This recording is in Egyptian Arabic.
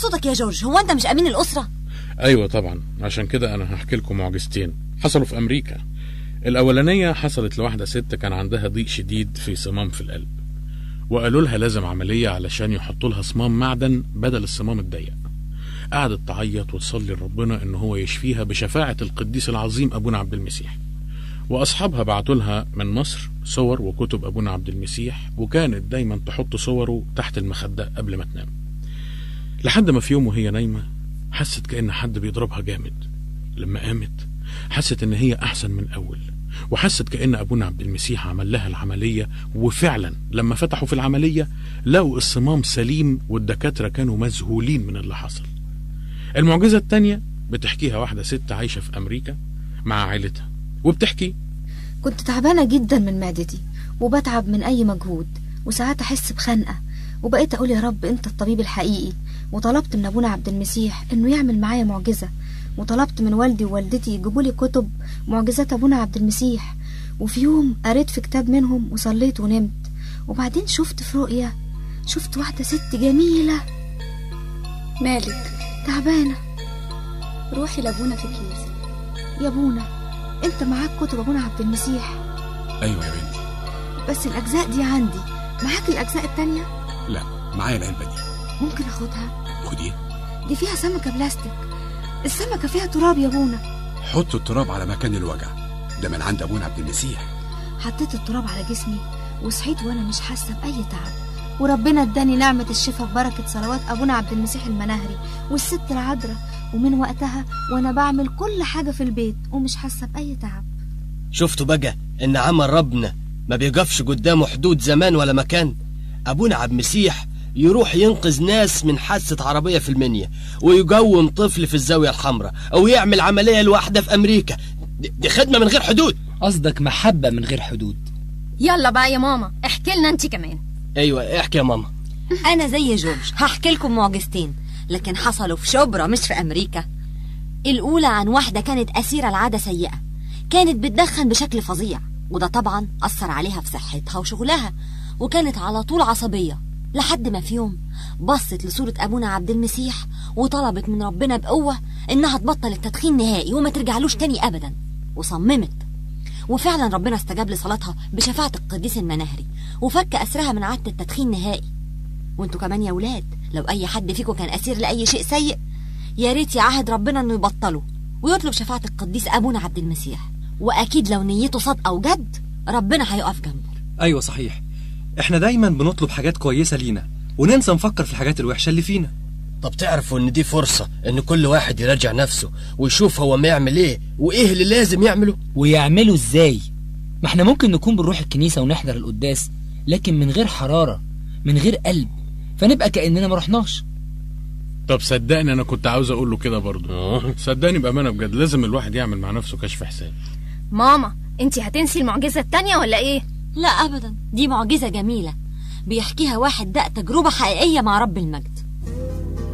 صوتك يا جورج هو انت مش امين الاسره ايوه طبعا عشان كده انا هحكي لكم معجزتين حصلوا في امريكا الاولانيه حصلت لواحده ست كان عندها ضيق شديد في صمام في القلب وقالوا لها لازم عمليه علشان يحطوا لها صمام معدن بدل الصمام الضيق قعدت تعيط وتصلي لربنا ان هو يشفيها بشفاعه القديس العظيم ابونا عبد المسيح واصحابها بعتوا لها من مصر صور وكتب ابونا عبد المسيح وكانت دايما تحط صوره تحت المخده قبل ما تنام لحد ما في يوم وهي نايمه حست كأن حد بيضربها جامد لما قامت حست إن هي أحسن من أول وحست كأن أبونا عبد المسيح عمل لها العملية وفعلا لما فتحوا في العملية لقوا الصمام سليم والدكاترة كانوا مذهولين من اللي حصل المعجزة التانية بتحكيها واحدة ست عايشة في أمريكا مع عائلتها وبتحكي كنت تعبانة جدا من معدتي وبتعب من أي مجهود وساعات أحس بخنقة وبقيت أقول يا رب أنت الطبيب الحقيقي وطلبت من أبونا عبد المسيح إنه يعمل معايا معجزة وطلبت من والدي ووالدتي يجيبوا لي كتب معجزات أبونا عبد المسيح وفي يوم قريت في كتاب منهم وصليت ونمت وبعدين شفت في رؤية شفت واحدة ست جميلة مالك تعبانة روحي لابونا في الكنيسة يا ابونا انت معاك كتب ابونا عبد المسيح ايوه يا بنتي بس الاجزاء دي عندي معاك الاجزاء التانية لا معايا العلبه دي ممكن اخدها خديه دي فيها سمكة بلاستيك السمكة فيها تراب يا ابونا حط التراب على مكان الوجع ده من عند ابونا عبد المسيح حطيت التراب على جسمي وصحيت وانا مش حاسة بأي تعب وربنا اداني نعمة الشفاء ببركة صلوات أبونا عبد المسيح المناهري والست العذراء ومن وقتها وأنا بعمل كل حاجة في البيت ومش حاسة بأي تعب شفتوا بقى ان عمل ربنا ما بيقفش قدامه حدود زمان ولا مكان ابونا عبد المسيح يروح ينقذ ناس من حادثة عربية في المنيا ويقوم طفل في الزاوية الحمراء أو يعمل عملية لوحدة في أمريكا دي دي خدمة من غير حدود قصدك محبة من غير حدود يلا بقى يا ماما احكي لنا انت كمان أيوة احكي يا ماما انا زي جورج هحكي لكم معجزتين لكن حصلوا في شبرا مش في امريكا الاولى عن واحده كانت اسيره العاده سيئه كانت بتدخن بشكل فظيع وده طبعا اثر عليها في صحتها وشغلها وكانت على طول عصبيه لحد ما في يوم بصت لصوره ابونا عبد المسيح وطلبت من ربنا بقوه انها تبطل التدخين نهائي وما ترجعلوش تاني ابدا وصممت وفعلا ربنا استجاب لصلاتها بشفاعة القديس المناهري وفك أسرها من عادة التدخين نهائي وانتوا كمان يا ولاد لو أي حد فيكم كان أسير لأي شيء سيء يا ريت يعهد ربنا إنه يبطله ويطلب شفاعة القديس أبونا عبد المسيح وأكيد لو نيته صادقة وجد ربنا هيقف جنبه ايوه صحيح احنا دايما بنطلب حاجات كويسه لينا وننسى نفكر في الحاجات الوحشه اللي فينا طب تعرفوا ان دي فرصة ان كل واحد يراجع نفسه ويشوف هو ما يعمل ايه وايه اللي لازم يعمله ويعملوا ازاي ما احنا ممكن نكون بنروح الكنيسة ونحضر القداس لكن من غير حرارة من غير قلب فنبقى كأننا ما رحناش طب صدقني انا كنت عاوز اقول له كده برضه صدقني بامانه بجد لازم الواحد يعمل مع نفسه كشف حساب ماما انت هتنسي المعجزة التانية ولا ايه لا أبدا دي معجزة جميلة بيحكيها واحد دق تجربة حقيقية مع رب المجد